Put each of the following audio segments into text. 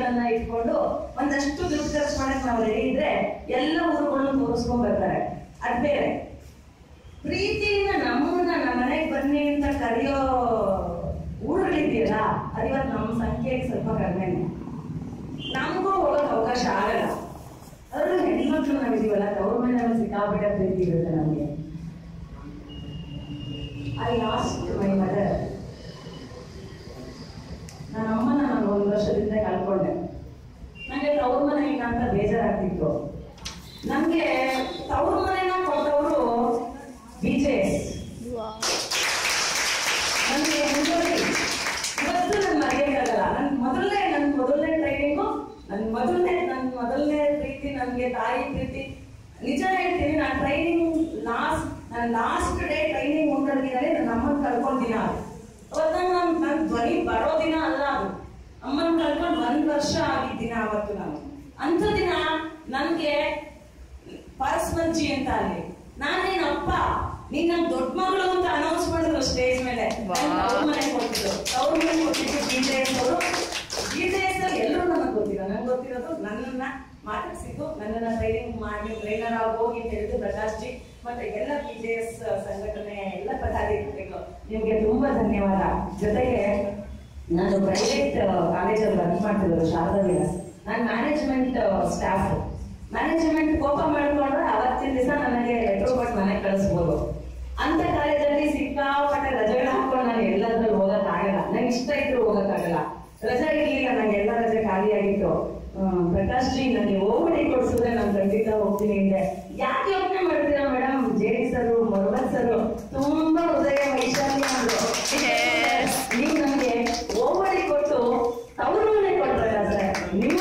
ಗಳನ್ನ ಇಟ್ಕೊಂಡು ಒಂದಷ್ಟು ದುಡ್ಡು ಖರ್ಚು ಮಾಡಕ್ ನಾವು ರೆಡಿ ಇದ್ರೆ ಎಲ್ಲ ಊರುಗಳನ್ನ ತೋರಿಸ್ಕೊಂಡ್ ಬರ್ತಾರೆ ಅದ್ ಬೇರೆ ಪ್ರೀತಿಯಿಂದ ನಮ್ಮನ್ನ ನಮ್ಮ ಮನೆಗೆ ಬನ್ನಿ ಅಂತ ಕರೆಯೋ ಊರುಗಳಿದೆಯಲ್ಲ ಅದಿವತ್ತು ನಮ್ಮ ಸಂಖ್ಯೆಗೆ ಸ್ವಲ್ಪ ಕಡಿಮೆ ನಮಗೂ ಹೋಗಕ್ ಅವಕಾಶ ಆಗಲ್ಲ ಅದ್ರಲ್ಲೂ ಹೆಣ್ಮಕ್ಳು ನಾವಿದೀವಲ್ಲ ತವ್ರ ಮನೆ ನಮ್ಗೆ ಸಿಕ್ಕಾಪಟ್ಟೆ ಪ್ರೀತಿ ಇರುತ್ತೆ ನಮಗೆ ಐ ಲಾಸ್ಟ್ ಮೈ ಮದರ್ ನನ್ನ ಅಮ್ಮನ ನಾನು ಒಂದು ವರ್ಷದಿಂದ ಕಳ್ಕೊಂಡೆ ನನಗೆ ತವ್ರ ಮನೆ ಇಲ್ಲ ಅಂತ ಬೇಜಾರಾಗ್ತಿತ್ತು ನಮ್ಗೆ ತವ್ರ ಮನೆನ ಕೊಟ್ಟವರು ಬಿ ಜೆ ಎಸ್ ನನಗೆ ಮುಂದುವರಿ ಇವತ್ತು ನಾನು ಮರೆಯೋಕ್ಕಾಗಲ್ಲ ನನ್ನ ಮೊದಲನೇ ನನ್ನ ಮೊದಲನೇ ಟ್ರೈನಿಂಗು ನನ್ನ ಮೊದಲನೇ ನನ್ನ ಮೊದಲನೇ ಪ್ರೀತಿ ನನಗೆ ತಾಯಿ ಪ್ರೀತಿ ನಿಜ ಹೇಳ್ತೀನಿ ನಾನು ಟ್ರೈನಿಂಗ್ ಲಾಸ್ಟ್ ನನ್ನ ಲಾಸ್ಟ್ ಡೇ ಟ್ರೈನಿಂಗ್ ಮುಂದಿದ್ದಾರೆ ನನ್ನ ಅಮ್ಮನ ಕಳ್ಕೊಂಡ್ ದಿನ ಅದು ಅವತ್ತು ನಾನು ನನ್ನ ಧ್ವನಿ ಬರೋ ದಿನ ಅಲ್ಲ ಅದು ಅಮ್ಮನ ಕಳ್ಕೊಂಡು ಒಂದ್ ವರ್ಷ ಆಗಿದ್ದ ದಿನ ಅವತ್ತು ನಾನು ಅಂಥ ದಿನ ನನಗೆ ಪರ್ಸ್ ಮಂಚಿ ಅಂತ ಅಲ್ಲಿ ನಾನೇನಪ್ಪ ನೀನ್ ನನ್ ದೊಡ್ಡ ಮಗಳು ಅಂತ ಅನೌನ್ಸ್ ಮಾಡಿದ್ರು ಸ್ಟೇಜ್ ಮೇಲೆ ಅವ್ರ ಮನೆ ಕೊಟ್ಟಿದ್ದು ಅವ್ರ ಮನೆ ಕೊಟ್ಟಿದ್ದು ಡಿಜೆಎಸ್ ಅವರು ಡಿಜೆಎಸ್ ಅಲ್ಲಿ ಎಲ್ಲರೂ ನನಗೆ ಗೊತ್ತಿರೋ ನಂಗೆ ಗೊತ್ತಿರೋದು ನನ್ನನ್ನ ಮಾತಾಡ್ಸಿದ್ದು ನನ್ನನ್ನ ಟ್ರೈನಿಂಗ್ ಮಾಡಿ ಟ್ರೈನರ್ ಆಗಿ ಹೋಗಿ ಅಂತ ಹೇಳಿದ್ದು ಪ್ರಕಾಶ್ ಜಿ ಮತ್ತೆ ಎಲ್ಲ ಡಿಜೆಎಸ್ ಸಂಘಟನೆ ಎಲ್ಲ ಪದಾಧಿಕಾರಿಗಳು ನಿಮ್ಗೆ ತುಂಬಾ ಧನ್ಯವಾದ ಜೊತೆಗೆ ನಾನು ಪ್ರೈವೇಟ್ ಕಾಲೇಜಲ್ಲಿ ವರ್ಕ್ ಮಾಡ್ತಿದ್ರು ಶಾರದಾ ವಿಲಾಸ್ ನಾನು ಮ್ಯಾನೇಜ್ಮೆಂಟ್ ಸ್ಟಾಫ್ ಮ್ಯಾನೇಜ್ಮೆಂಟ್ ಕೋಪ ಮಾಡ್ಕೊಂಡ್ರೆ ಅವತ್ತಿನ ದಿವಸ ನನಗೆ ಲೆಟರ್ ಕೊಟ್ಟು ಮನೆಗೆ ಕಳಿಸ್ಬೋದು ಅಂತ ಕಾಲೇಜಲ್ಲಿ ಸಿಕ್ಕಾಪಟ್ಟೆ ರಜೆಗಳು ಹಾಕೊಂಡು ನಾನು ಎಲ್ಲಾದ್ರೂ ಹೋಗಕ್ ಆಗಲ್ಲ ನಂಗೆ ಇಷ್ಟ ಇದ್ರು ಹೋಗಕ್ ಆಗಲ್ಲ ರಜೆ ಇರ್ಲಿಲ್ಲ ನಂಗೆ ಎಲ್ಲ ರಜೆ ಖಾಲಿ ಆಗಿತ್ತು ಹ್ಮ್, ಪ್ರಕಾಶ್ ಜಿ ನನಗೆ ಹೋಗ್ಬಿಡಿ ಕೊಡ್ಸಿದ್ರೆ ನಾನು ಖಂಡಿತ ಹೋಗ್ತೀನಿ ಅಂದೆ ಯಾಕೆ ಯೋಚನೆ ಮಾಡ್ತೀರಾ ಮೇಡಮ್ ಜೆ ಡಿ ಸರ್ ಮೊರ್ಬತ್ ಸರ್ ತುಂಬಾ ಹೃದಯ ವೈಶಾಲ್ಯ ಅಂದ್ರು ನೀವು ನನಗೆ ಹೋಗ್ಬಿಡಿ ಕೊಟ್ಟು ತವರು ಮನೆ ಕೊಟ್ರಲ್ಲ ಸರ್ ನೀವು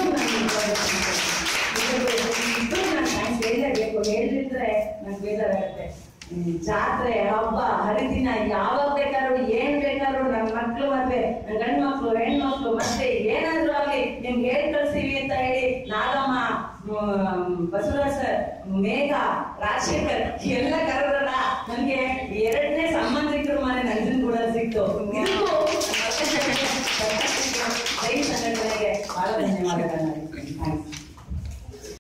ನಾನು ಥ್ಯಾಂಕ್ಸ್ ಹೇಳಲೇಬೇಕು ಹೇಳಿದ್ರೆ ನಂಗೆ ಬೇಜಾರಾಗುತ್ತೆ ಹ್ಮ್, ಜಾತ್ರೆ ಹಬ್ಬ ಹರಿದಿನ ಯಾವಾಗ ಬೇಕಾದ್ರೂ ಏನ್ ಬೇಕಾದ್ರೂ ನನ್ನ ಮಕ್ಳು ಮದ್ವೆ ನನ್ನ ಗಂಡ್ ಮಕ್ಳು ಹೆಣ್ಮಕ್ಳು ಮತ್ತೆ ಏನಾದ್ರೂ ಆಗ್ಲಿ ನಿಮ್ಗೆ ಹೇಳ್ ಕಳ್ಸ್ತೀವಿ ಅಂತ ಹೇಳಿ ನಾಗಮ್ಮ ಹ್ಮ್, ಬಸವರಾಜ್ ಸರ್ ಮೇಘ ರಾಜಶೇಖರ್ ಎಲ್ಲ ಕರೆದ್ರಲ್ಲ ನನ್ಗೆ ಎರಡನೇ ಸಂಬಂಧಿಕರು ಮನೆ ನಂಜನ್ ಕೂಡ ಸಿಕ್ತು ಇದಕ್ಕೂ ಜೈ ಸಂಘಟನೆಗೆ ಬಹಳ ಧನ್ಯವಾದಗಳು